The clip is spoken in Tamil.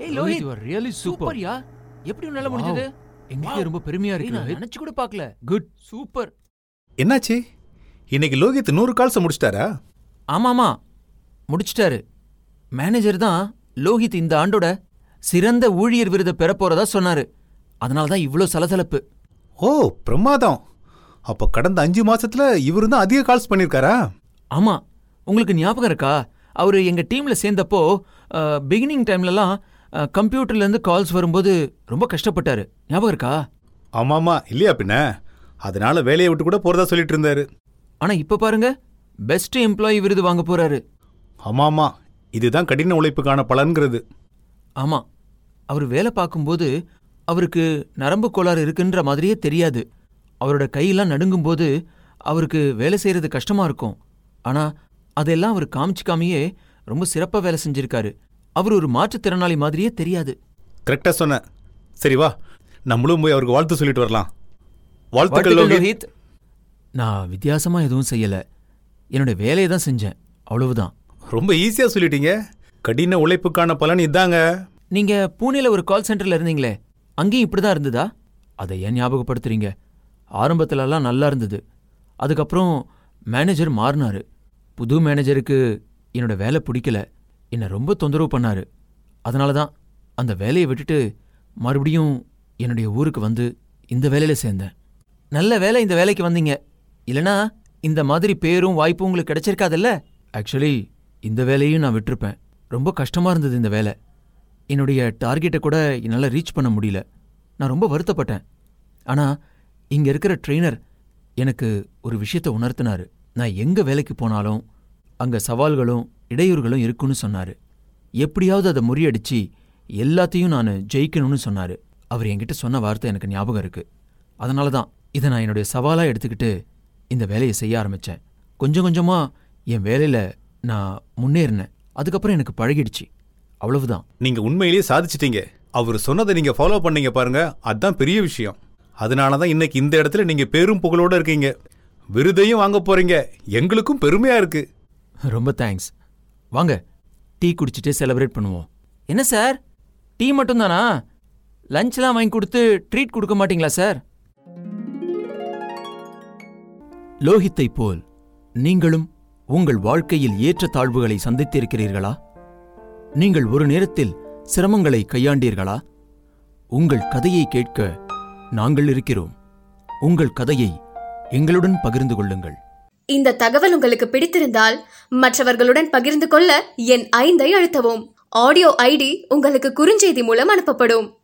ஏய் Lohith you are really super சூப்பர்யா எப்படி உன்னால முடிஞ்சது எங்களுக்கே ரொம்ப பெருமையா ஏய், இருக்கு நான் ரோஹித் நினைச்சு கூட பார்க்கல குட் சூப்பர் என்னாச்சு இன்னைக்கு லோகித் நூறு கால்ஸ் முடிச்சிட்டாரா ஆமாமா முடிச்சிட்டாரு மேனேஜர் தான் லோஹித் இந்த ஆண்டோட சிறந்த ஊழியர் விருதை பெற போறதா சொன்னாரு அதனால தான் இவ்ளோ சலசலப்பு ஓ பிரமாதம் அப்ப கடந்த அஞ்சு மாசத்துல இவரு தான் அதிக கால்ஸ் பண்ணிருக்காரா ஆமா உங்களுக்கு ஞாபகம் இருக்கா அவரு எங்க டீம்ல சேர்ந்தப்போ பிகினிங் டைம்லலாம் கம்ப்யூட்டர்ல இருந்து கால்ஸ் வரும்போது ரொம்ப கஷ்டப்பட்டாரு ஞாபகம் இருக்கா ஆமாமா இல்லையா பின்ன அதனால வேலையை விட்டு கூட போறதா சொல்லிட்டு இருந்தாரு ஆனா இப்ப பாருங்க பெஸ்ட் எம்ப்ளாயி விருது வாங்க போறாரு ஆமாமா இதுதான் கடின உழைப்புக்கான பலன்கிறது ஆமா அவர் வேலை பார்க்கும்போது அவருக்கு நரம்பு கோளாறு இருக்குன்ற மாதிரியே தெரியாது அவரோட கையெல்லாம் நடுங்கும்போது அவருக்கு வேலை செய்யறது கஷ்டமா இருக்கும் ஆனா அதெல்லாம் அவர் காமிச்சிக்காமையே ரொம்ப சிறப்பா வேலை செஞ்சிருக்காரு அவர் ஒரு மாற்றுத்திறனாளி மாதிரியே தெரியாது கரெக்டா சொன்ன சரி வா நம்மளும் போய் அவருக்கு வாழ்த்து சொல்லிட்டு வரலாம் வாழ்த்துக்கள் வாழ்த்துக்கள் லோகித் லோஹித் நான் வித்தியாசமா எதுவும் செய்யல என்னோட வேலையை தான் செஞ்சேன் அவ்வளவுதான் ரொம்ப ஈஸியா சொல்லிட்டீங்க கடின உழைப்புக்கான பலன் இதாங்க நீங்க பூனேல ஒரு கால் சென்டர்ல இருந்தீங்களே அங்கேயும் இப்படிதான் இருந்ததா அதை ஏன் ஞாபகப்படுத்துறீங்க ஆரம்பத்துலலாம் நல்லா இருந்தது அதுக்கப்புறம் மேனேஜர் மாறினாரு புது மேனேஜருக்கு என்னோட வேலை பிடிக்கல என்னை ரொம்ப தொந்தரவு பண்ணாரு அதனால தான் அந்த வேலையை விட்டுட்டு மறுபடியும் என்னுடைய ஊருக்கு வந்து இந்த வேலையில சேர்ந்தேன் நல்ல வேலை இந்த வேலைக்கு வந்தீங்க இல்லனா இந்த மாதிரி பேரும் வாய்ப்பும் உங்களுக்கு கிடைச்சிருக்காதுல்ல ஆக்சுவலி இந்த வேலையும் நான் விட்டிருப்பேன் ரொம்ப கஷ்டமா இருந்தது இந்த வேலை என்னுடைய டார்கெட்டை கூட என்னால் ரீச் பண்ண முடியல நான் ரொம்ப வருத்தப்பட்டேன் ஆனால் இங்கே இருக்கிற ட்ரெய்னர் எனக்கு ஒரு விஷயத்தை உணர்த்தினாரு நான் எங்கே வேலைக்கு போனாலும் அங்கே சவால்களும் இடையூறுகளும் இருக்குன்னு சொன்னார் எப்படியாவது அதை முறியடிச்சு எல்லாத்தையும் நான் ஜெயிக்கணும்னு சொன்னார் அவர் என்கிட்ட சொன்ன வார்த்தை எனக்கு ஞாபகம் இருக்கு அதனால தான் இதை நான் என்னுடைய சவாலாக எடுத்துக்கிட்டு இந்த வேலையை செய்ய ஆரம்பித்தேன் கொஞ்சம் கொஞ்சமாக என் வேலையில் நான் முன்னேறினேன் அதுக்கப்புறம் எனக்கு பழகிடுச்சு அவ்வளவுதான் நீங்க உண்மையிலேயே சாதிச்சிட்டீங்க அவர் சொன்னதை நீங்க ஃபாலோ பண்ணீங்க பாருங்க அதான் பெரிய விஷயம் அதனால தான் இன்னைக்கு இந்த இடத்துல நீங்க பேரும் புகழோட இருக்கீங்க விருதையும் வாங்க போறீங்க எங்களுக்கும் பெருமையா இருக்கு ரொம்ப தேங்க்ஸ் வாங்க டீ குடிச்சிட்டு செலிப்ரேட் பண்ணுவோம் என்ன சார் டீ மட்டும்தானா லஞ்ச்லாம் வாங்கி கொடுத்து ட்ரீட் கொடுக்க மாட்டீங்களா சார் லோஹித்தை போல் நீங்களும் உங்கள் வாழ்க்கையில் ஏற்ற தாழ்வுகளை சந்தித்திருக்கிறீர்களா நீங்கள் ஒரு நேரத்தில் சிரமங்களை கையாண்டீர்களா உங்கள் கதையை கேட்க நாங்கள் இருக்கிறோம் உங்கள் கதையை எங்களுடன் பகிர்ந்து கொள்ளுங்கள் இந்த தகவல் உங்களுக்கு பிடித்திருந்தால் மற்றவர்களுடன் பகிர்ந்து கொள்ள என் ஐந்தை அழுத்தவும் ஆடியோ ஐடி உங்களுக்கு குறுஞ்செய்தி மூலம் அனுப்பப்படும்